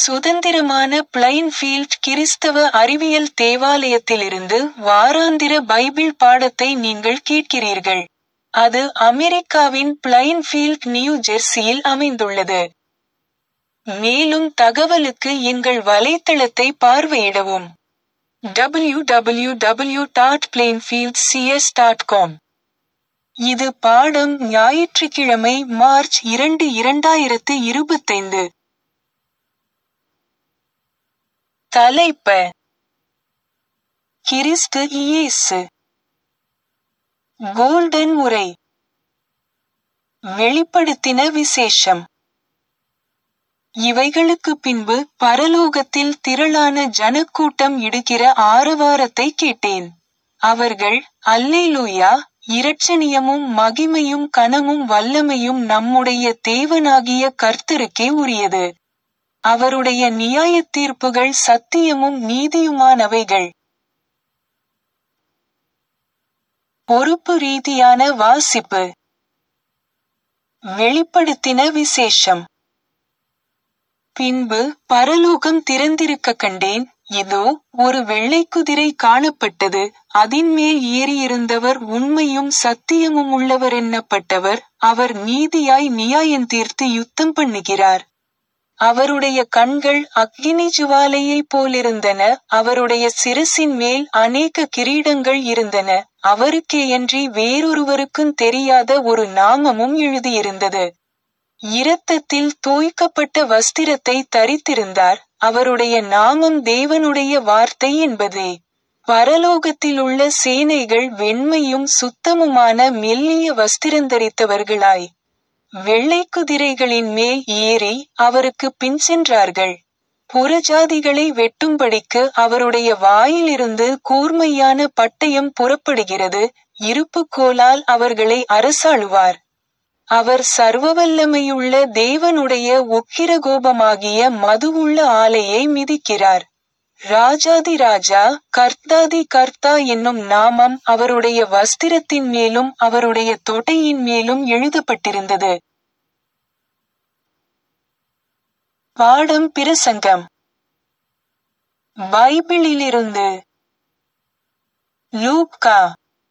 சுதந்திரமான பிளைன்ஃபீல்ட் கிறிஸ்தவ அறிவியல் தேவாலயத்திலிருந்து வாராந்திர பைபிள் பாடத்தை நீங்கள் கேட்கிறீர்கள். அது அமெரிக்காவின் பிளைன்ஃபீல்ட் நியூ ஜெர்சியில் அமைந்துள்ளது. மேலும் தகவலுக்கு எங்கள் வலைத்தளத்தை பார்வையிடவும். www.plainfieldcs.com இது பாடம் ஞாயிற்றுக்கிழமை மார்ச் இரண்டு இரண்டாயிரத்து இருபத்தைந்து. தலைப்ப கிறிஸ்து இயேசு கோல்டன் உரை வெளிப்படுத்தின விசேஷம் இவைகளுக்கு பின்பு பரலோகத்தில் திரளான ஜனக்கூட்டம் இடுகிற ஆரவாரத்தை கேட்டேன். அவர்கள் அல்லேலூயா இரட்சணியமும் மகிமையும் கனமும் வல்லமையும் நம்முடைய தேவனாகிய கர்த்தருக்கே உரியது. அவருடைய நியாயத் தீர்ப்புகள் சத்தியமும் நீதியுமானவைகள். பொறுப்பு ரீதியான வாசிப்பு வெளிப்படுத்தின விசேஷம் பின்பு பரலோகம் திறந்திருக்க கண்டேன் இதோ ஒரு வெள்ளைக்குதிரை காணப்பட்டது அதின்மேல் ஏறியிருந்தவர் உண்மையும் சத்தியமுமுள்ளவர் எண்ணப்பட்டவர் அவர் நீதியாய் நியாயந்தீர்த்து யுத்தம் பண்ணுகிறார் அவருடைய கண்கள் அக்கினி ஜுவாலையைப் போலிருந்தன அவருடைய சிரசின் மேல் அநேக கிரீடங்கள் இருந்தன அவருக்கேயன்றி வேறொருவருக்கும் தெரியாத ஒரு நாமமும் எழுதியிருந்தது இரத்தத்தில் தோய்க்கப்பட்ட வஸ்திரத்தை தரித்திருந்தார் அவருடைய நாமம் தேவனுடைய வார்த்தை என்பதே பரலோகத்திலுள்ள சேனைகள் வெண்மையும் சுத்தமுமான மெல்லிய வஸ்திரந்தரித்தவர்களாய் வெள்ளை குதிரைகளின் மேல் ஏறி அவருக்கு பின் சென்றார்கள் புறஜாதிகளை வெட்டும்படிக்கு அவருடைய வாயிலிருந்து கூர்மையான பட்டயம் புறப்படுகிறது இருப்புக்கோலால் அவர்களை அரசாளுவார் அவர் சர்வவல்லமையுள்ள தேவனுடைய உக்கிரகோபமாகிய மதுவுள்ள ஆலையை மிதிக்கிறார் ராஜாதி ராஜா கர்த்தாதி கர்த்தா என்னும் நாமம் அவருடைய வஸ்திரத்தின் மேலும் அவருடைய தொடையின் மேலும் எழுதப்பட்டிருந்தது பாடம் பிரசங்கம் பைபிளிலிருந்து லூக்கா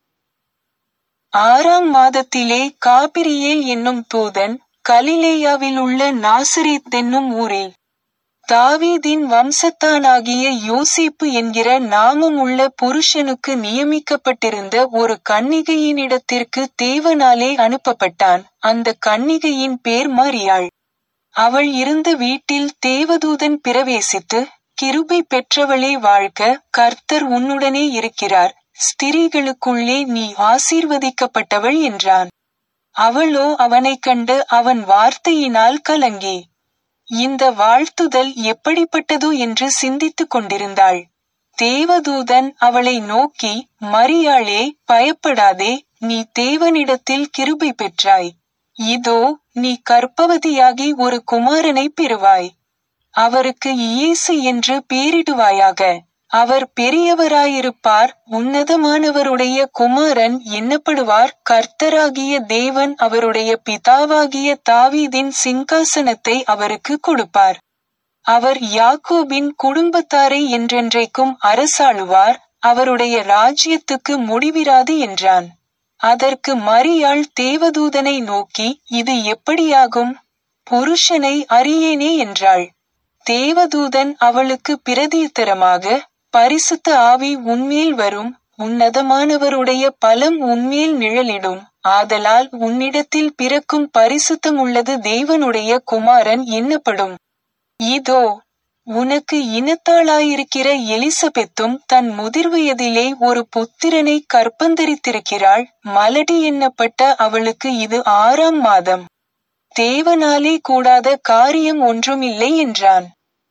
ஆறாம் மாதத்திலே காபிரியேல் என்னும் தூதன் கலிலேயாவில் உள்ள நாசரேத் என்னும் ஊரில் தாவீதின் வம்சத்தானாகிய யோசேப்பு என்கிற நாமம் உள்ள புருஷனுக்கு நியமிக்கப்பட்டிருந்த ஒரு கன்னிகையினிடத்திற்கு தேவனாலே அனுப்பப்பட்டான் அந்த கன்னிகையின் பேர் மரியாள் அவள் இருந்த வீட்டில் தேவதூதன் பிரவேசித்து கிருபை பெற்றவளே வாழ்க கர்த்தர் உன்னுடனே இருக்கிறார் ஸ்திரீகளுக்குள்ளே நீ ஆசீர்வதிக்கப்பட்டவள் என்றான் அவளோ அவனைக் கண்டு அவன் வார்த்தையினால் கலங்கி இந்த வாழ்த்துதல் எப்படிப்பட்டதோ என்று சிந்தித்துக் கொண்டிருந்தாள் தேவதூதன் அவளை நோக்கி மரியாளே பயப்படாதே நீ தேவனிடத்தில் கிருபை பெற்றாய் இதோ நீ கற்பவதியாகி ஒரு குமாரனை பெறுவாய் அவருக்கு இயேசு என்று பேரிடுவாயாக அவர் பெரியவராயிருப்பார் உன்னதமானவருடைய குமாரன் எண்ணப்படுவார் கர்த்தராகிய தேவன் அவருடைய பிதாவாகிய தாவீதின் சிங்காசனத்தை அவருக்கு கொடுப்பார் அவர் யாக்கோபின் குடும்பத்தாரை என்றென்றைக்கும் அரசாளுவார் அவருடைய ராஜ்யத்துக்கு முடிவிராது என்றான் அதற்கு மரியாள் தேவதூதனை நோக்கி இது எப்படியாகும் புருஷனை அறியேனே என்றாள் தேவதூதன் அவளுக்கு பிரதியுத்தரமாக பரிசுத்த ஆவி உன்மேல் வரும் உன்னதமானவருடைய பலம் உன்மேல் நிழலிடும் ஆதலால் உன்னிடத்தில் பிறக்கும் பரிசுத்தம் உள்ளது தேவனுடைய குமாரன் எண்ணப்படும் இதோ உனக்கு இனத்தாளாயிருக்கிற எலிசபெத்தும் தன் முதிர்வயதிலே ஒரு புத்திரனை கற்பந்தரித்திருக்கிறாள் மலடி எண்ணப்பட்ட அவளுக்கு இது ஆறாம் மாதம் தேவனாலே கூடாத காரியம் ஒன்றுமில்லை என்றான்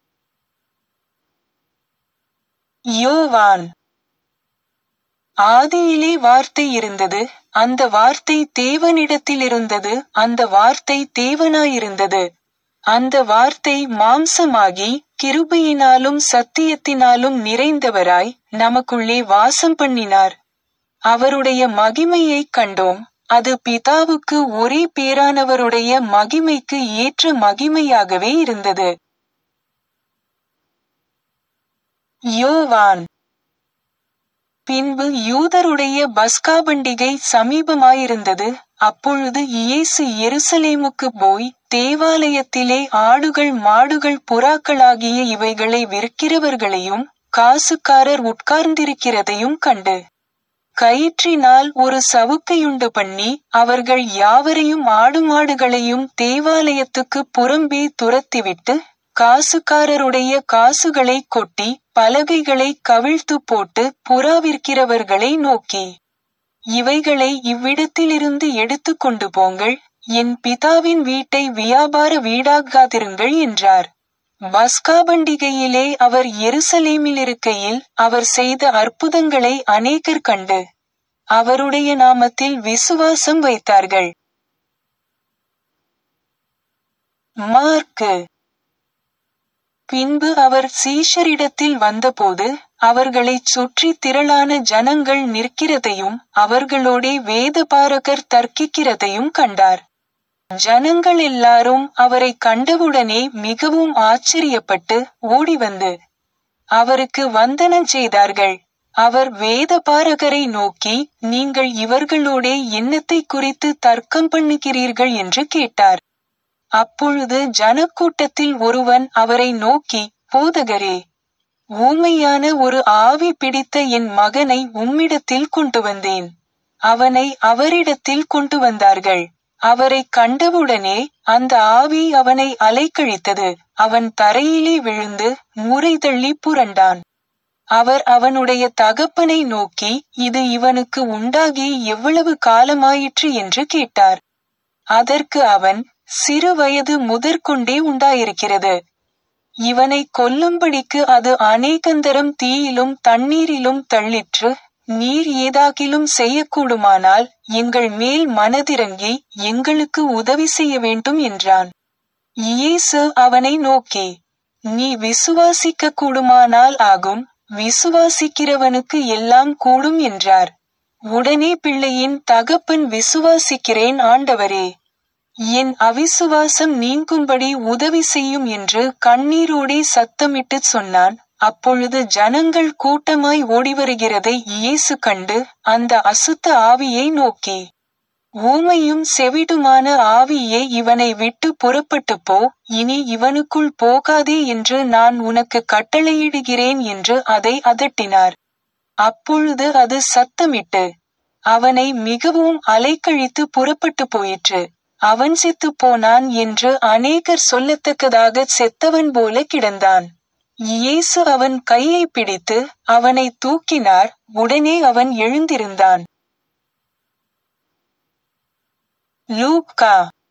யோவான் ஆதியிலே வார்த்தை இருந்தது அந்த வார்த்தை தேவனிடத்தில் இருந்தது அந்த வார்த்தை தேவனாயிருந்தது அந்த வார்த்தை மாம்சமாகி கிருபையினாலும் சத்தியத்தினாலும் நிறைந்தவராய் நமக்குள்ளே வாசம் பண்ணினார் அவருடைய மகிமையைக் கண்டோம் அது பிதாவுக்கு ஒரே பேரானவருடைய மகிமைக்கு ஏற்ற மகிமையாகவே இருந்தது யோவான் பின்பு யூதருடைய பஸ்கா பண்டிகை சமீபமாயிருந்தது அப்பொழுது இயேசு எருசலேமுக்கு போய் தேவாலயத்திலே ஆடுகள் மாடுகள் புறாக்களாகிய இவைகளை விற்கிறவர்களையும் காசுக்காரர் உட்கார்ந்திருக்கிறதையும் கண்டு கயிற்றினால் ஒரு சவுக்கையுண்டு பண்ணி அவர்கள் யாவரையும் ஆடு மாடுகளையும் தேவாலயத்துக்கு புறம்பே துரத்திவிட்டு காசுக்காரருடைய காசுகளை கொட்டி பலகைகளை கவிழ்த்து போட்டு புறா விற்கிறவர்களை நோக்கி இவைகளை இவ்விடத்திலிருந்து எடுத்து கொண்டு போங்கள் என் பிதாவின் வீட்டை வியாபார வீடாக்காதிருங்கள் என்றார் பஸ்கா பண்டிகையிலே அவர் எருசலேமில் இருக்கையில் அவர் செய்த அற்புதங்களை அநேகர் கண்டு அவருடைய நாமத்தில் விசுவாசம் வைத்தார்கள் மார்க்கு பின்பு அவர் சீஷரிடத்தில் வந்தபோது அவர்களைச் சுற்றி திரளான ஜனங்கள் நிற்கிறதையும் அவர்களோடே வேதபாரகர் தர்க்கிக்கிறதையும் கண்டார் ஜனங்கள் எல்லாரும் அவரை கண்டவுடனே மிகவும் ஆச்சரியப்பட்டு ஓடி வந்து அவருக்கு வந்தனம் செய்தார்கள் அவர் வேதபாரகரை நோக்கி நீங்கள் இவர்களோடே என்னத்தை குறித்து தர்க்கம் பண்ணுகிறீர்கள் என்று கேட்டார் அப்பொழுது ஜனக்கூட்டத்தில் ஒருவன் அவரை நோக்கி போதகரே ஊமையான ஒரு ஆவி பிடித்த என் மகனை உம்மிடத்தில் கொண்டு வந்தேன் அவனை அவரிடத்தில் கொண்டு வந்தார்கள் அவரை கண்டவுடனே அந்த ஆவி அவனை அலைக்கழித்தது அவன் தரையிலே விழுந்து முறை தள்ளி புரண்டான் அவர் அவனுடைய தகப்பனை நோக்கி இது இவனுக்கு உண்டாகி எவ்வளவு காலமாயிற்று என்று கேட்டார் அதற்கு அவன் சிறு வயது முதற்கொண்டே உண்டாயிருக்கிறது இவனை கொல்லும்படிக்கு அது அநேகந்தரம் தீயிலும் தண்ணீரிலும் தள்ளிற்று நீர் ஏதாகிலும் செய்யக்கூடுமானால் எங்கள் மேல் மனதிறங்கி எங்களுக்கு உதவி செய்ய வேண்டும் என்றான் இயேசு அவனை நோக்கி நீ விசுவாசிக்க கூடுமானால் ஆகும் விசுவாசிக்கிறவனுக்கு எல்லாம் கூடும் என்றார் உடனே பிள்ளையின் தகப்பன் விசுவாசிக்கிறேன் ஆண்டவரே என் அவிசுவாசம் நீங்கும்படி உதவி செய்யும் என்று கண்ணீரோடே சத்தமிட்டுச் சொன்னான் அப்பொழுது ஜனங்கள் கூட்டமாய் ஓடிவருகிறதை இயேசு கண்டு அந்த அசுத்த ஆவியை நோக்கி ஊமையும் செவிடுமான ஆவியே இவனை விட்டு புறப்பட்டு போ இனி இவனுக்குள் போகாதே என்று நான் உனக்கு கட்டளையிடுகிறேன் என்று அதை அதட்டினார் அப்பொழுது அது சத்தமிட்டு அவனை மிகவும் அலைக்கழித்து புறப்பட்டு போயிற்று அவன் செத்து போனான் என்று அநேகர் சொல்லத்தக்கதாக செத்தவன் போல கிடந்தான் இயேசு அவன் கையை பிடித்து அவனை தூக்கினார் உடனே அவன் எழுந்திருந்தான் லூக்கா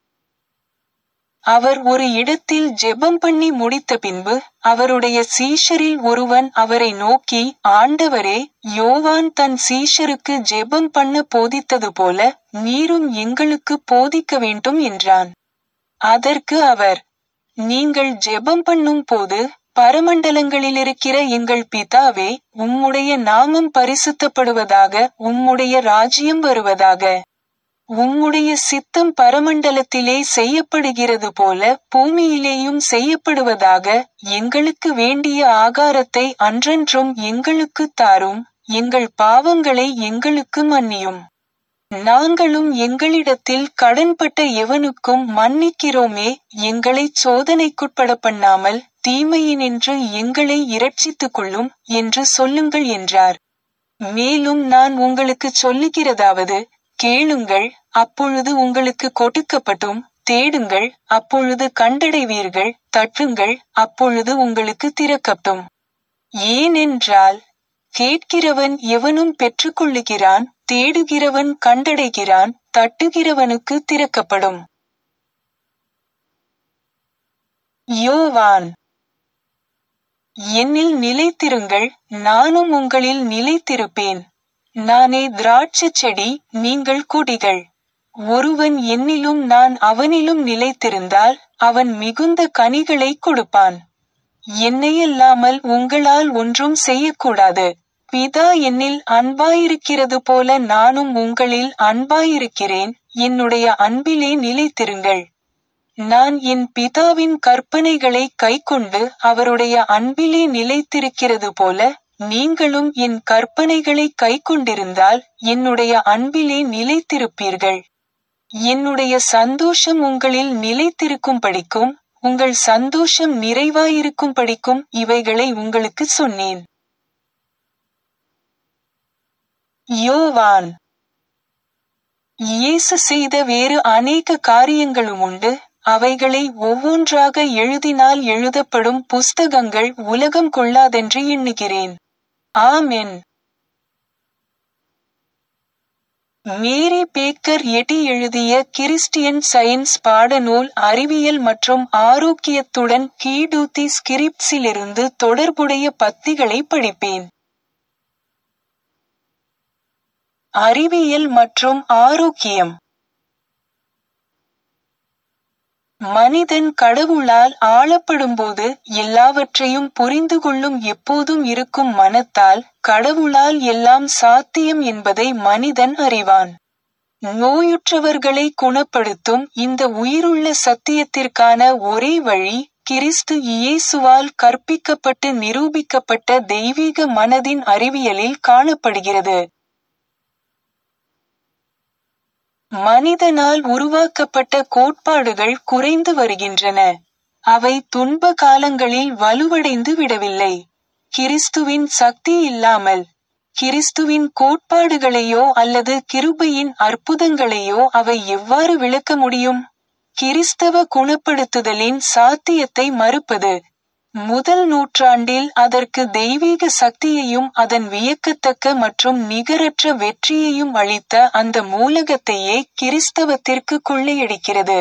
அவர் ஒரு இடத்தில் ஜெபம் பண்ணி முடித்த பின்பு அவருடைய சீஷரில் ஒருவன் அவரை நோக்கி ஆண்டவரே யோவான் தன் சீஷருக்கு ஜெபம் பண்ண போதித்தது போல நீரும் எங்களுக்கு போதிக்க வேண்டும் என்றான் அதற்கு அவர் நீங்கள் ஜெபம் பண்ணும் போது பரமண்டலங்களில் இருக்கிற எங்கள் பிதாவே உம்முடைய நாமம் பரிசுத்தப்படுவதாக உம்முடைய ராஜ்யம் வருவதாக உம்முடைய சித்தம் பரமண்டலத்திலே செய்யப்படுகிறது போல பூமியிலேயும் செய்யப்படுவதாக எங்களுக்கு வேண்டிய ஆகாரத்தை அன்றன்றும் எங்களுக்கு தாரும் எங்கள் பாவங்களை எங்களுக்கு மன்னியும் நாங்களும் எங்களிடத்தில் கடன்பட்ட எவனுக்கும் மன்னிக்கிறோமே எங்களை சோதனைக்குட்பட பண்ணாமல் தீமையினின்று எங்களை இரட்சித்துக் கொள்ளும் என்று சொல்லுங்கள் என்றார் மேலும் நான் உங்களுக்கு சொல்லுகிறதாவது கேளுங்கள் அப்பொழுது உங்களுக்கு கொடுக்கப்பட்டும் தேடுங்கள் அப்பொழுது கண்டடைவீர்கள் தட்டுங்கள் அப்பொழுது உங்களுக்கு திறக்கட்டும் ஏனென்றால் கேட்கிறவன் எவனும் பெற்றுக்கொள்ளுகிறான் தேடுகிறவன் கண்டடைகிறான் தட்டுகிறவனுக்கு திறக்கப்படும் யோவான் என்னில் நிலைத்திருங்கள் நானும் உங்களில் நிலைத்திருப்பேன் நானே திராட்சச் செடி நீங்கள் கொடிகள் ஒருவன் என்னிலும் நான் அவனிலும் நிலைத்திருந்தால் அவன் மிகுந்த கனிகளை கொடுப்பான் என்னையல்லாமல் உங்களால் ஒன்றும் செய்யக்கூடாது பிதா என்னில் அன்பாயிருக்கிறது போல நானும் உங்களில் அன்பாயிருக்கிறேன் என்னுடைய அன்பிலே நிலைத்திருங்கள் நான் என் பிதாவின் கற்பனைகளை கைக்கொண்டு அவருடைய அன்பிலே நிலைத்திருக்கிறது போல நீங்களும் என் கற்பனைகளை கைக்கொண்டிருந்தால் என்னுடைய அன்பிலே நிலைத்திருப்பீர்கள் என்னுடைய சந்தோஷம் உங்களில் நிலைத்திருக்கும் படிக்கும் உங்கள் சந்தோஷம் நிறைவாயிருக்கும் படிக்கும் இவைகளை உங்களுக்கு சொன்னேன் யோவான் இயேசு செய்த வேறு அநேக காரியங்களும் உண்டு அவைகளை ஒவ்வொன்றாக எழுதினால் எழுதப்படும் புஸ்தகங்கள் உலகம் கொள்ளாதென்று எண்ணுகிறேன் ஆமென் மேரி பேக்கர் எட்டி எழுதிய கிறிஸ்டியன் சயின்ஸ் பாடநூல் அறிவியல் மற்றும் ஆரோக்கியத்துடன் கீடூத்தி ஸ்கிரிப்ட்ஸிலிருந்து தொடர்புடைய பத்திகளை படிப்பேன் அறிவியல் மற்றும் ஆரோக்கியம் மனிதன் கடவுளால் ஆளப்படும்போது எல்லாவற்றையும் புரிந்து கொள்ளும் எப்போதும் இருக்கும் மனத்தால் கடவுளால் எல்லாம் சாத்தியம் என்பதை மனிதன் அறிவான் நோயுற்றவர்களை குணப்படுத்தும் இந்த உயிருள்ள சத்தியத்திற்கான ஒரே வழி கிறிஸ்து இயேசுவால் கற்பிக்கப்பட்டு நிரூபிக்கப்பட்ட தெய்வீக மனதின் அறிவியலில் காணப்படுகிறது மனிதனால் உருவாக்கப்பட்ட கோட்பாடுகள் குறைந்து வருகின்றன அவை துன்ப காலங்களில் வலுவடைந்து விடவில்லை கிறிஸ்துவின் சக்தி இல்லாமல் கிறிஸ்துவின் கோட்பாடுகளையோ அல்லது கிருபையின் அற்புதங்களையோ அவை எவ்வாறு விளக்க முடியும் கிறிஸ்தவ குணப்படுத்துதலின் சாத்தியத்தை மறுப்பது முதல் நூற்றாண்டில் அதற்கு தெய்வீக சக்தியையும் அதன் வியக்கத்தக்க மற்றும் நிகரற்ற வெற்றியையும் அளித்த அந்த மூலகத்தையே கிறிஸ்தவத்திற்கு கொள்ளையடிக்கிறது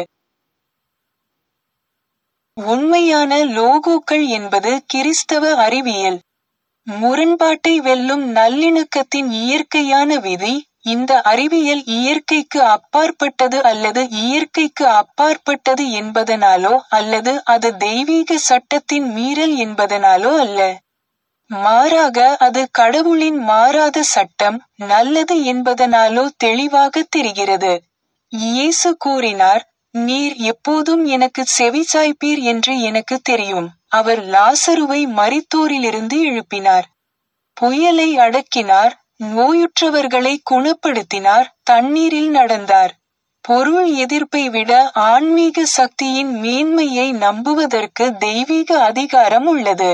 உண்மையான லோகோக்கள் என்பது கிறிஸ்தவ அறிவியல் முரண்பாட்டை வெல்லும் நல்லிணக்கத்தின் இயற்கையான விதி இந்த அறிவியல் இயற்கைக்கு அப்பாற்பட்டது அல்லது இயற்கைக்கு அப்பாற்பட்டது என்பதனாலோ அல்லது அது தெய்வீக சட்டத்தின் மீறல் என்பதனாலோ அல்ல மாறாக அது கடவுளின் மாறாத சட்டம் நல்லது என்பதனாலோ தெளிவாக தெரிகிறது இயேசு கூறினார் நீர் எப்போதும் எனக்கு செவிசாய்ப்பீர் என்று எனக்கு தெரியும் அவர் லாசருவை மரித்தோரிலிருந்து எழுப்பினார் புயலை அடக்கினார் நோயுற்றவர்களை குணப்படுத்தினார் தண்ணீரில் நடந்தார் பொருள் எதிர்ப்பை விட ஆன்மீக சக்தியின் மேன்மையை நம்புவதற்கு தெய்வீக அதிகாரம் உள்ளது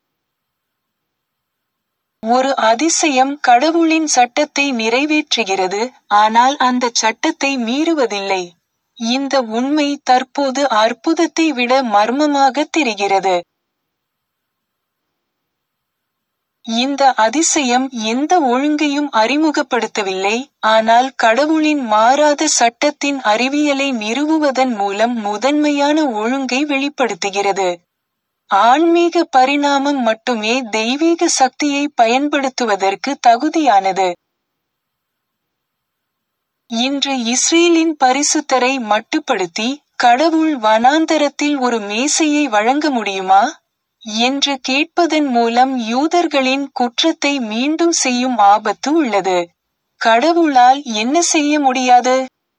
ஒரு அதிசயம் கடவுளின் சட்டத்தை நிறைவேற்றுகிறது ஆனால் அந்த சட்டத்தை மீறுவதில்லை இந்த உண்மை தற்போது அற்புதத்தை விட மர்மமாக தெரிகிறது இந்த அதிசயம் எந்த ஒழுங்கையும் அறிமுகப்படுத்தவில்லை ஆனால் கடவுளின் மாறாத சட்டத்தின் அறிவியலை நிறுவுவதன் மூலம் முதன்மையான ஒழுங்கை வெளிப்படுத்துகிறது ஆன்மீக பரிணாமம் மட்டுமே தெய்வீக சக்தியை பயன்படுத்துவதற்கு தகுதியானது இன்று இஸ்ரேலின் பரிசுத்தரை மட்டுப்படுத்தி கடவுள் வனாந்தரத்தில் ஒரு மேசையை வழங்க முடியுமா என்று கேட்பதன் மூலம் யூதர்களின் குற்றத்தை மீண்டும் செய்யும் ஆபத்து உள்ளது கடவுளால் என்ன செய்ய முடியாது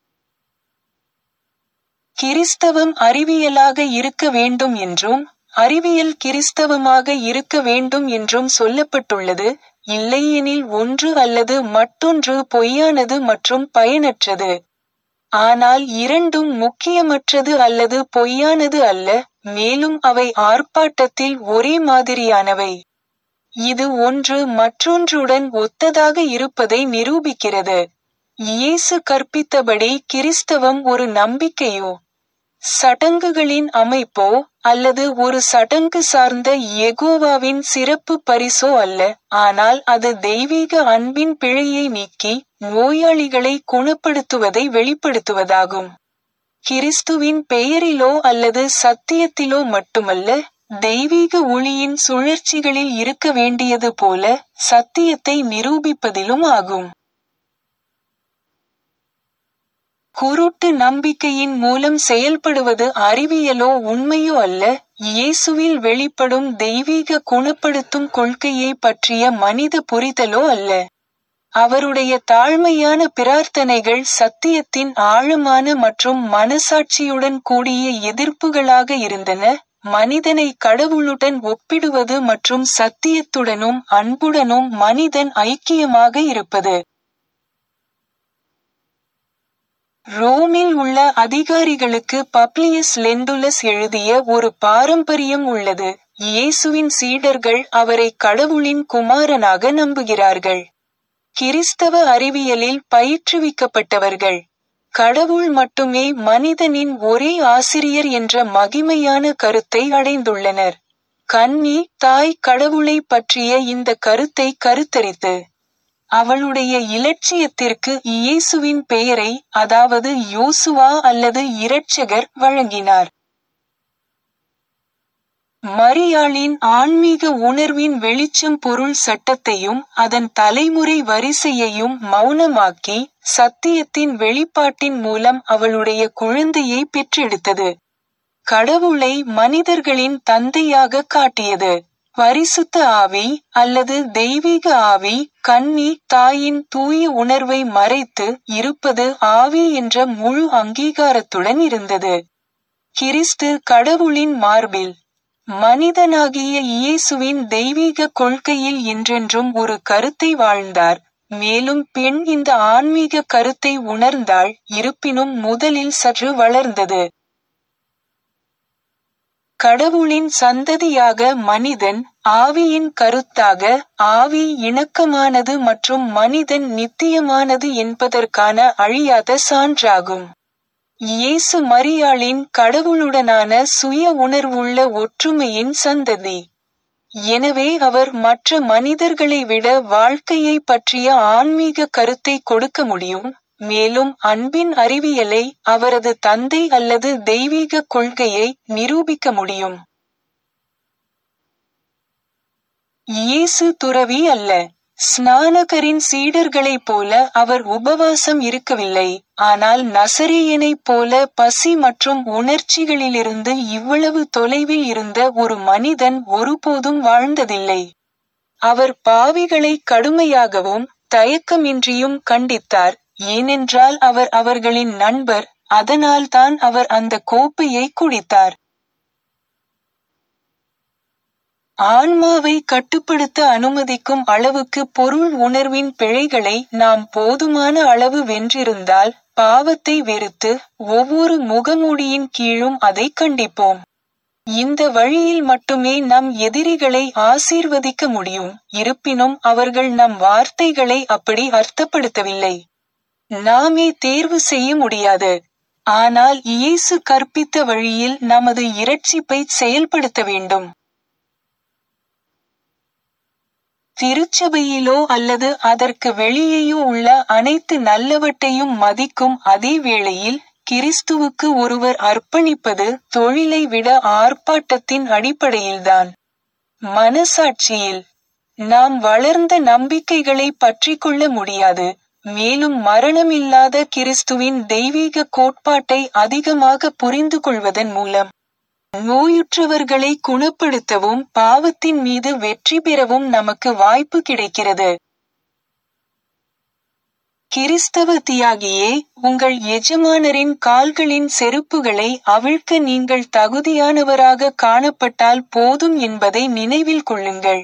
கிறிஸ்தவம் அறிவியலாக இருக்க வேண்டும் என்றும் அறிவியல் கிறிஸ்தவமாக இருக்க வேண்டும் என்றும் சொல்லப்பட்டுள்ளது இல்லையெனில் ஒன்று அல்லது மற்றொன்று பொய்யானது மற்றும் பயனற்றது ஆனால் இரண்டும் முக்கியமற்றது அல்லது பொய்யானது அல்ல மேலும் அவை ஆர்ப்பாட்டத்தில் ஒரே மாதிரியானவை இது ஒன்று மற்றொன்றுடன் ஒத்ததாக இருப்பதை நிரூபிக்கிறது இயேசு கற்பித்தபடி கிறிஸ்தவம் ஒரு நம்பிக்கையோ சடங்குகளின் அமைப்போ அல்லது ஒரு சடங்கு சார்ந்த எகோவாவின் சிறப்பு பரிசோ அல்ல ஆனால் அது தெய்வீக அன்பின் பிழையை நீக்கி நோயாளிகளை குணப்படுத்துவதை வெளிப்படுத்துவதாகும் கிறிஸ்துவின் பெயரிலோ அல்லது சத்தியத்திலோ மட்டுமல்ல தெய்வீக ஒளியின் சுழற்சிகளில் இருக்க வேண்டியது போல சத்தியத்தை நிரூபிப்பதிலும் ஆகும் குருட்டு நம்பிக்கையின் மூலம் செயல்படுவது அறிவியலோ உண்மையோ அல்ல இயேசுவில் வெளிப்படும் தெய்வீக குணப்படுத்தும் கொள்கையை பற்றிய மனித புரிதலோ அல்ல அவருடைய தாழ்மையான பிரார்த்தனைகள் சத்தியத்தின் ஆழமான மற்றும் மனசாட்சியுடன் கூடிய எதிர்ப்புகளாக இருந்தன மனிதனை கடவுளுடன் ஒப்பிடுவது மற்றும் சத்தியத்துடனும் அன்புடனும் மனிதன் ஐக்கியமாக இருப்பது ரோமில் உள்ள அதிகாரிகளுக்கு பப்ளியஸ் லெண்டுலஸ் எழுதிய ஒரு பாரம்பரியம் உள்ளது இயேசுவின் சீடர்கள் அவரை கடவுளின் குமாரனாக நம்புகிறார்கள் கிறிஸ்தவ அறிவியலில் பயிற்றுவிக்கப்பட்டவர்கள் கடவுள் மட்டுமே மனிதனின் ஒரே ஆசிரியர் என்ற மகிமையான கருத்தை அடைந்துள்ளனர் கன்னி தாய் கடவுளை பற்றிய இந்த கருத்தை கருத்தரித்து அவளுடைய இலட்சியத்திற்கு இயேசுவின் பெயரை அதாவது யோசுவா அல்லது இரட்சகர் வழங்கினார் மரியாளின் ஆன்மீக உணர்வின் வெளிச்சம் பொருள் சட்டத்தையும் அதன் தலைமுறை வரிசையையும் மௌனமாக்கி சத்தியத்தின் வெளிப்பாட்டின் மூலம் அவளுடைய குழந்தையை பெற்றெடுத்தது கடவுளை மனிதர்களின் தந்தையாக காட்டியது பரிசுத்த ஆவி அல்லது தெய்வீக ஆவி கன்னி தாயின் தூய உணர்வை மறைத்து இருப்பது ஆவி என்ற முழு அங்கீகாரத்துடன் இருந்தது கிறிஸ்து கடவுளின் மார்பில் மனிதனாகிய இயேசுவின் தெய்வீக கொள்கையில் என்றென்றும் ஒரு கருத்தை வாழ்ந்தார் மேலும் பெண் இந்த ஆன்மீக கருத்தை உணர்ந்தாள் இருப்பினும் முதலில் சற்று வளர்ந்தது கடவுளின் சந்ததியாக மனிதன் ஆவியின் கருத்தாக ஆவி இணக்கமானது மற்றும் மனிதன் நித்தியமானது என்பதற்கான அழியாத சான்றாகும் இயேசு மரியாளின் கடவுளுடனான சுய உணர்வுள்ள ஒற்றுமையின் சந்ததி எனவே அவர் மற்ற மனிதர்களை விட வாழ்க்கையை பற்றிய ஆன்மீக கருத்தை கொடுக்க முடியும் மேலும் அன்பின் அறிவியலை அவரது தந்தை அல்லது தெய்வீக கொள்கையை நிரூபிக்க முடியும் இயேசு துறவி அல்ல ஸ்நானகரின் சீடர்களைப் போல அவர் உபவாசம் இருக்கவில்லை ஆனால் நசரேயனைப் போல பசி மற்றும் உணர்ச்சிகளிலிருந்து இவ்வளவு தொலைவில் இருந்த ஒரு மனிதன் ஒருபோதும் வாழ்ந்ததில்லை அவர் பாவிகளை கடுமையாகவும் தயக்கமின்றியும் கண்டித்தார் ஏனென்றால் அவர் அவர்களின் நண்பர் அதனால்தான் அவர் அந்த கோப்பையை குடித்தார் ஆன்மாவை கட்டுப்படுத்த அனுமதிக்கும் அளவுக்கு பொருள் உணர்வின் பிழைகளை நாம் போதுமான அளவு வென்றிருந்தால் பாவத்தை வெறுத்து ஒவ்வொரு முகமூடியின் கீழும் அதை கண்டிப்போம் இந்த வழியில் மட்டுமே நம் எதிரிகளை ஆசீர்வதிக்க முடியும் இருப்பினும் அவர்கள் நம் வார்த்தைகளை அப்படி அர்த்தப்படுத்தவில்லை நாமே தேர்வு செய்ய முடியாது ஆனால் இயேசு கற்பித்த வழியில் நமது இரட்சிப்பை செயல்படுத்த வேண்டும் திருச்சபையிலோ அல்லது அதற்கு வெளியேயோ உள்ள அனைத்து நல்லவற்றையும் மதிக்கும் அதே வேளையில் கிறிஸ்துவுக்கு ஒருவர் அர்ப்பணிப்பது தொழிலை விட ஆர்ப்பாட்டத்தின் அடிப்படையில்தான் மனசாட்சியில் நாம் வளர்ந்த நம்பிக்கைகளை பற்றி கொள்ள முடியாது மேலும் மரணமில்லாத கிறிஸ்துவின் தெய்வீக கோட்பாட்டை அதிகமாக புரிந்து கொள்வதன் மூலம் நோயுற்றவர்களை குணப்படுத்தவும் பாவத்தின் மீது வெற்றி பெறவும் நமக்கு வாய்ப்பு கிடைக்கிறது கிறிஸ்தவ தியாகியே உங்கள் எஜமானரின் கால்களின் செருப்புகளை அவிழ்க்க நீங்கள் தகுதியானவராக காணப்பட்டால் போதும் என்பதை நினைவில் கொள்ளுங்கள்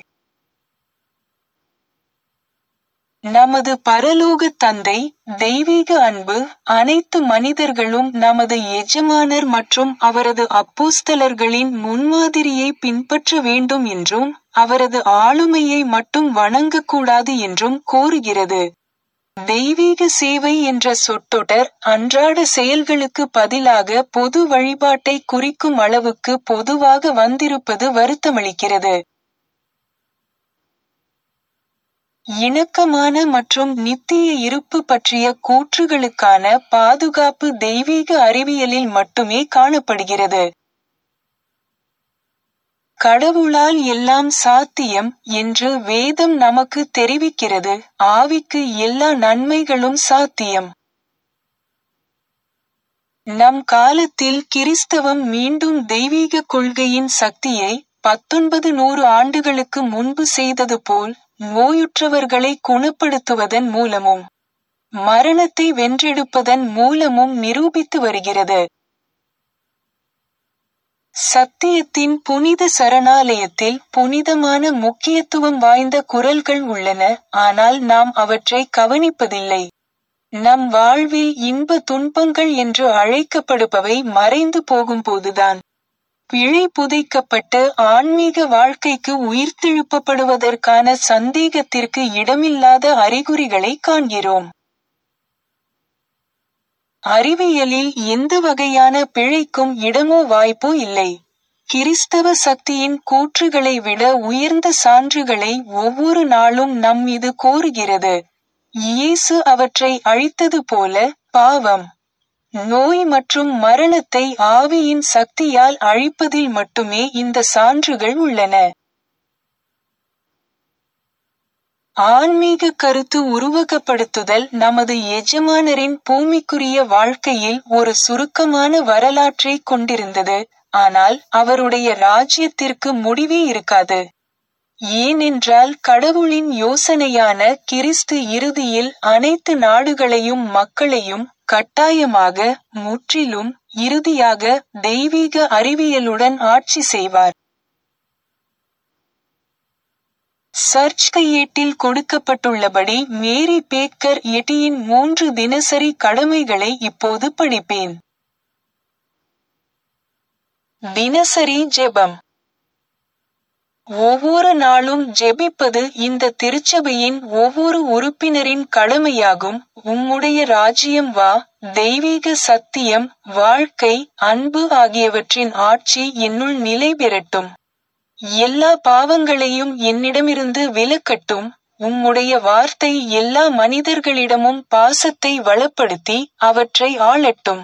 நமது பரலோக தந்தை தெய்வீக அன்பு அனைத்து மனிதர்களும் நமது எஜமானர் மற்றும் அவரது அப்போஸ்தலர்களின் முன்மாதிரியை பின்பற்ற வேண்டும் என்றும் அவரது ஆளுமையை மட்டும் வணங்கக்கூடாது என்றும் கோருகிறது தெய்வீக சேவை என்ற சொற்றொடர் அன்றாட செயல்களுக்கு பதிலாக பொது வழிபாட்டை குறிக்கும் அளவுக்கு பொதுவாக வந்திருப்பது வருத்தமளிக்கிறது இணக்கமான மற்றும் நித்திய இருப்பு பற்றிய கூற்றுகளுக்கான பாதுகாப்பு தெய்வீக அறிவியலில் மட்டுமே காணப்படுகிறது கடவுளால் எல்லாம் சாத்தியம் என்று வேதம் நமக்கு தெரிவிக்கிறது ஆவிக்கு எல்லா நன்மைகளும் சாத்தியம் நம் காலத்தில் கிறிஸ்தவம் மீண்டும் தெய்வீக கொள்கையின் சக்தியை பத்தொன்பது நூறு ஆண்டுகளுக்கு முன்பு செய்தது போல் நோயுற்றவர்களை குணப்படுத்துவதன் மூலமும் மரணத்தை வென்றெடுப்பதன் மூலமும் நிரூபித்து வருகிறது சத்தியத்தின் புனித சரணாலயத்தில் புனிதமான முக்கியத்துவம் வாய்ந்த குரல்கள் உள்ளன ஆனால் நாம் அவற்றை கவனிப்பதில்லை நம் வாழ்வில் இன்ப துன்பங்கள் என்று அழைக்கப்படுபவை மறைந்து போகும்போதுதான் பிழை புதைக்கப்பட்டு ஆன்மீக வாழ்க்கைக்கு உயிர்த்தெழுப்பப்படுவதற்கான சந்தேகத்திற்கு இடமில்லாத அறிகுறிகளை காண்கிறோம் அறிவியலில் எந்த வகையான பிழைக்கும் இடமோ வாய்ப்போ இல்லை கிறிஸ்தவ சக்தியின் கூற்றுகளை விட உயர்ந்த சான்றுகளை ஒவ்வொரு நாளும் நம் மீது கோருகிறது இயேசு அவற்றை அழித்தது போல பாவம் நோய் மற்றும் மரணத்தை ஆவியின் சக்தியால் அழிப்பதில் மட்டுமே இந்த சான்றுகள் உள்ளன ஆன்மீக கருத்து உருவகப்படுத்துதல் நமது எஜமானரின் பூமிக்குரிய வாழ்க்கையில் ஒரு சுருக்கமான வரலாற்றை கொண்டிருந்தது ஆனால் அவருடைய ராஜ்யத்திற்கு முடிவே இருக்காது ஏனென்றால் கடவுளின் யோசனையான கிறிஸ்து இறுதியில் அனைத்து நாடுகளையும் மக்களையும் கட்டாயமாக முற்றிலும் இறுதியாக தெய்வீக அறிவியலுடன் ஆட்சி செய்வார் சர்ச் கையேட்டில் கொடுக்கப்பட்டுள்ளபடி மேரி பேக்கர் எட்டியின் மூன்று தினசரி கடமைகளை இப்போது படிப்பேன் தினசரி ஜெபம் ஒவ்வொரு நாளும் ஜெபிப்பது இந்த திருச்சபையின் ஒவ்வொரு உறுப்பினரின் கடமையாகும் உம்முடைய ராஜ்யம் வா தெய்வீக சத்தியம் வாழ்க்கை அன்பு ஆகியவற்றின் ஆட்சி என்னுள் நிலை பெறட்டும் எல்லா பாவங்களையும் என்னிடமிருந்து விலக்கட்டும் உம்முடைய வார்த்தை எல்லா மனிதர்களிடமும் பாசத்தை வளப்படுத்தி அவற்றை ஆளட்டும்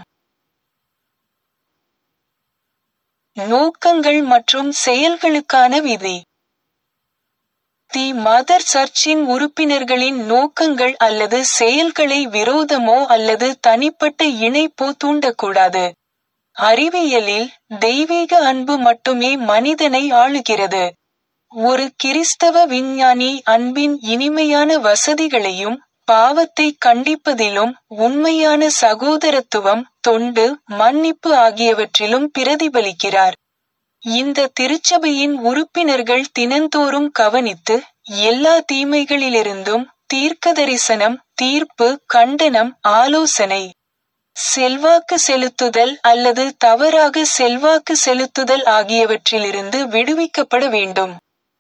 நோக்கங்கள் மற்றும் செயல்களுக்கான விதி தி மதர் சர்ச்சின் உறுப்பினர்களின் நோக்கங்கள் அல்லது செயல்களை விரோதமோ அல்லது தனிப்பட்ட இணைப்போ தூண்டக்கூடாது அறிவியலில் தெய்வீக அன்பு மட்டுமே மனிதனை ஆளுகிறது ஒரு கிறிஸ்தவ விஞ்ஞானி அன்பின் இனிமையான வசதிகளையும் பாவத்தை கண்டிப்பதிலும் உண்மையான சகோதரத்துவம் தொண்டு மன்னிப்பு ஆகியவற்றிலும் பிரதிபலிக்கிறார் இந்த திருச்சபையின் உறுப்பினர்கள் தினந்தோறும் கவனித்து எல்லா தீமைகளிலிருந்தும் தீர்க்கதரிசனம் தீர்ப்பு கண்டனம் ஆலோசனை செல்வாக்கு செலுத்துதல் அல்லது தவறாக செல்வாக்கு செலுத்துதல் ஆகியவற்றிலிருந்து விடுவிக்கப்பட வேண்டும்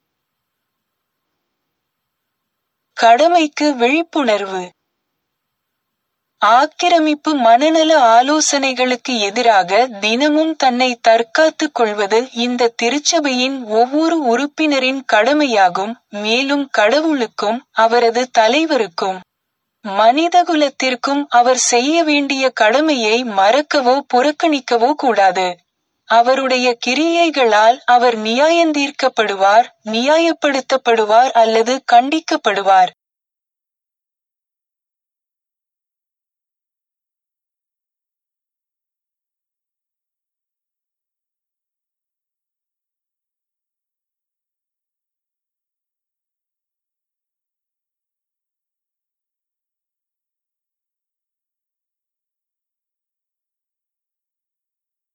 கடமைக்கு விழிப்புணர்வு ஆக்கிரமிப்பு மனநல ஆலோசனைகளுக்கு எதிராக தினமும் தன்னை தற்காத்துக் கொள்வது இந்த திருச்சபையின் ஒவ்வொரு உறுப்பினரின் கடமையாகும் மேலும் கடவுளுக்கும் அவரது தலைவருக்கும் மனிதகுலத்திற்கும் அவர் செய்ய வேண்டிய கடமையை மறக்கவோ புறக்கணிக்கவோ கூடாது அவருடைய கிரியைகளால் அவர் நியாயந்தீர்க்கப்படுவார் நியாயப்படுத்தப்படுவார் அல்லது கண்டிக்கப்படுவார்